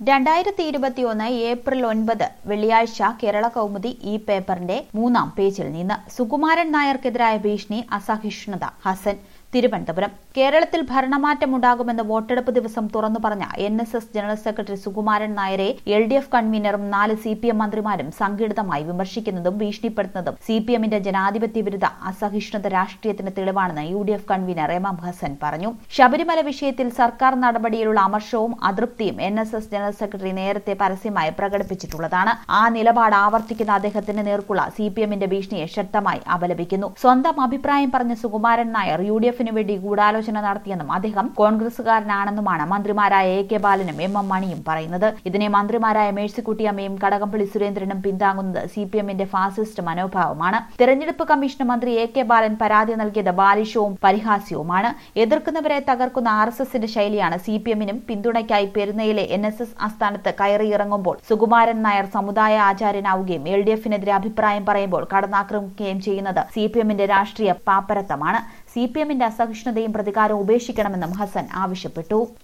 രണ്ടായിരത്തി ഇരുപത്തിയൊന്ന് ഏപ്രിൽ ഒൻപത് വെള്ളിയാഴ്ച കേരള കൗമുദി ഈ പേപ്പറിന്റെ മൂന്നാം പേജിൽ നിന്ന് സുകുമാരൻ നായർക്കെതിരായ ഭീഷണി അസഹിഷ്ണുത ഹസൻ തിരുവനന്തപുരം കേരളത്തിൽ ഭരണമാറ്റമുണ്ടാകുമെന്ന് വോട്ടെടുപ്പ് ദിവസം തുറന്നു പറഞ്ഞ N S S general secretary Sukumaran Nair L D F കൺവീനറും നാല് സി പി എം മന്ത്രിമാരും സംഘടിതമായി വിമർശിക്കുന്നതും ഭീഷണിപ്പെടുത്തുന്നതും സി പി എമ്മിന്റെ ജനാധിപത്യ വിരുദ്ധ അസഹിഷ്ണുത രാഷ്ട്രീയത്തിന് തെളിവാണെന്ന് U D F convener M M Hasan പറഞ്ഞു ശബരിമല വിഷയത്തിൽ സർക്കാർ നടപടിയിലുള്ള അമർഷവും അതൃപ്തിയും N S S general secretary നേരത്തെ പരസ്യമായി പ്രകടിപ്പിച്ചിട്ടുള്ളതാണ് ആ നിലപാട് ആവർത്തിക്കുന്ന അദ്ദേഹത്തിന് നേർക്കുള്ള സി പി എമ്മിന്റെ ഭീഷണിയെ ശക്തമായി അപലപിക്കുന്നു സ്വന്തം അഭിപ്രായം പറഞ്ഞ സുകുമാരൻ നായർ യു ഡി എഫിന് വേണ്ടി ഗൂഢാലോചന നടത്തിയെന്നും അദ്ദേഹം കോൺഗ്രസുകാരനാണെന്നുമാണ് മന്ത്രിമാരായ എ കെ ബാലനും എം എം മണിയും പറയുന്നത് ഇതിനെ മന്ത്രിമാരായ മേഴ്സിക്കുട്ടിയമ്മയും കടകംപള്ളി സുരേന്ദ്രനും പിന്താങ്ങുന്നത് സി പി എമ്മിന്റെ ഫാസിസ്റ്റ് മനോഭാവമാണ് തെരഞ്ഞെടുപ്പ് കമ്മീഷന് മന്ത്രി എ കെ ബാലൻ പരാതി നൽകിയത് ബാലിശവും പരിഹാസ്യവുമാണ് എതിർക്കുന്നവരെ തകർക്കുന്ന ആർ എസ് എസിന്റെ ശൈലിയാണ് സി പി എമ്മിനും പിന്തുണയ്ക്കായി പെരുന്നയിലെ എൻ എസ് എസ് ആസ്ഥാനത്ത് കയറിയിറങ്ങുമ്പോൾ സുകുമാരൻ നായർ സമുദായ ആചാര്യനാവുകയും എൽ ഡി എഫിനെതിരെ അഭിപ്രായം പറയുമ്പോൾ കടന്നാക്രമിക്കുകയും ചെയ്യുന്നത് സി പി എമ്മിന്റെ രാഷ്ട്രീയ പാപ്പരത്തമാണ് സി പി എമ്മിന്റെ അസഹിഷ്ണുതയും പ്രതികാരവും ഉപേക്ഷിക്കണമെന്നും ഹസൻ ആവശ്യപ്പെട്ടു